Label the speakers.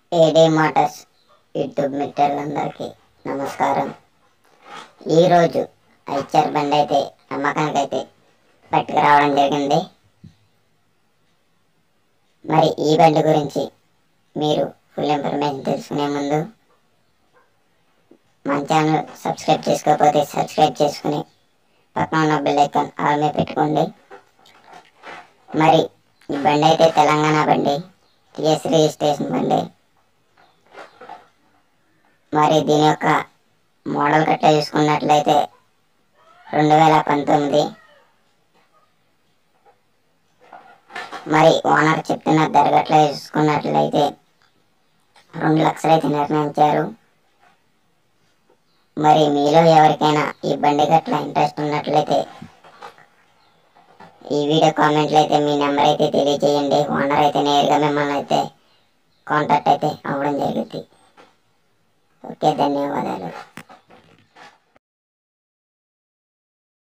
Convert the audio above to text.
Speaker 1: ఏడీ Motors YouTube మిత్రులందరికీ నమస్కారం ఈరోజు ఐచర్ బండి అయితే అమ్మకానికి అయితే పట్టుకురావడం జరిగింది మరి ఈ బండి గురించి మీరు ఫుల్ ఇన్ఫర్మేషన్ తెలుసుకునే ముందు మన ఛానల్ సబ్స్క్రైబ్ చేసుకోకపోతే సబ్స్క్రైబ్ చేసుకుని పక్కన ఉన్న బెల్ ఐకాన్ ఆల్ మీద పెట్టుకోండి మరి ఈ బండి అయితే తెలంగాణ బండి టిఎస్ రిజిస్ట్రేషన్ బండి మరి దీని యొక్క మోడల్ గట్రా చూసుకున్నట్లయితే రెండు వేల పంతొమ్మిది మరి ఓనర్ చెప్తున్న ధర గట్లా చూసుకున్నట్లయితే రెండు లక్షలు అయితే నిర్ణయించారు మరి మీలో ఎవరికైనా ఈ బండి గట్ల ఇంట్రెస్ట్ ఉన్నట్లయితే ఈ వీడియో కామెంట్లో అయితే మీ నెంబర్ అయితే తెలియజేయండి ఓనర్ అయితే నేరుగా మిమ్మల్ని అయితే కాంటాక్ట్ అయితే అవ్వడం జరుగుతుంది ఓకే ధన్యవాదాలు